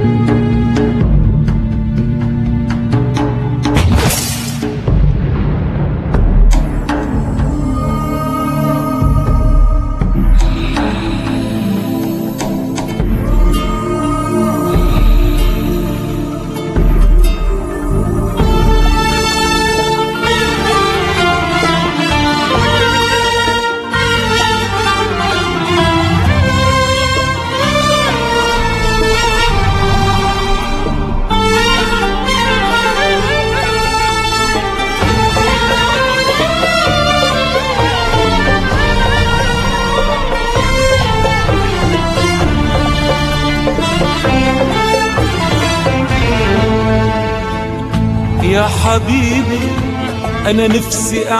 يا حبيبي انا نفسي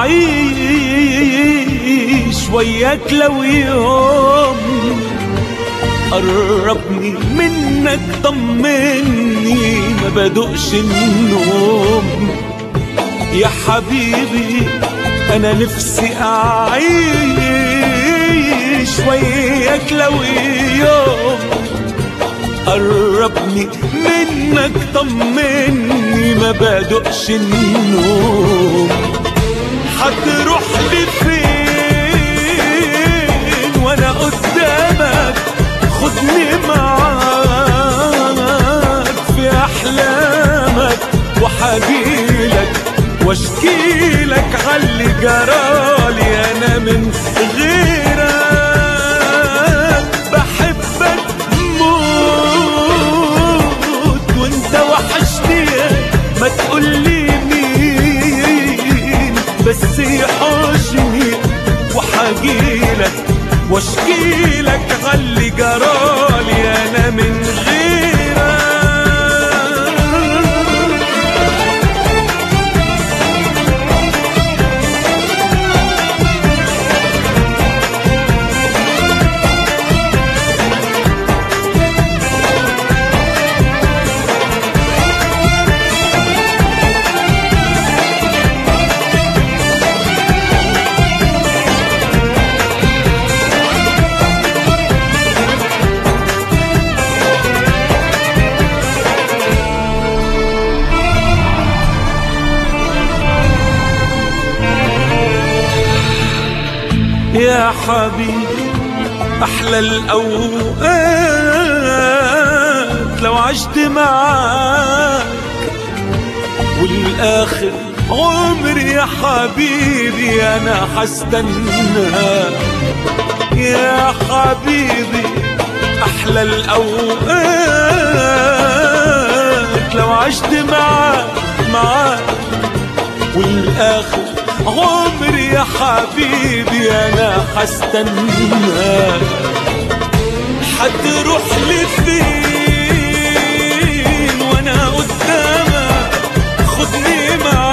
اعيش وياك لو يوم قربني منك طمني ما بدقش النوم يا حبيبي انا نفسي اعيش وياك لو يوم قربني منك طمني ما بدقش النوم هتروح لي فين وانا قدامك خدني معاك في احلامك وحجيلك واشكيلك عاللي جرالي انا من غيرك بحبك موت وانت وحشني ما تقولي مين بس يحوشني وحجيلك واشكيلك عاللي جرالي انا من غيرك يا حبيبي أحلى الأوقات لو عشت معاك والآخر عمري يا حبيبي أنا حستناك يا حبيبي أحلى الأوقات لو عشت معاك معاك والآخر عمري يا حبيبي انا حستناك هتروح لي فين وانا قدامك خدني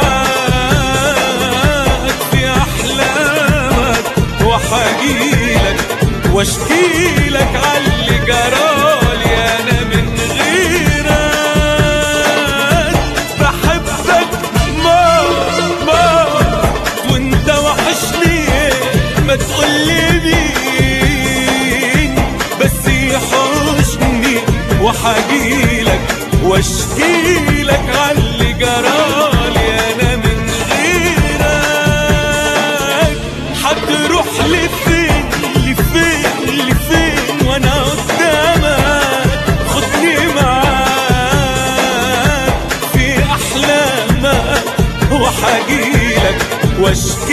معاك في احلامك وحجيلك واشكيلك عاللي جرالي انا من غيرك بحبك موت موت وانت وحشني ما تقولي مين بس يحوشني وحجيلك واشكيلك عاللي جرالي انا من غيرك هتروح لفين لفين لفين وانا قدامك خدني معاك في احلامك وحجيلك واشكيلك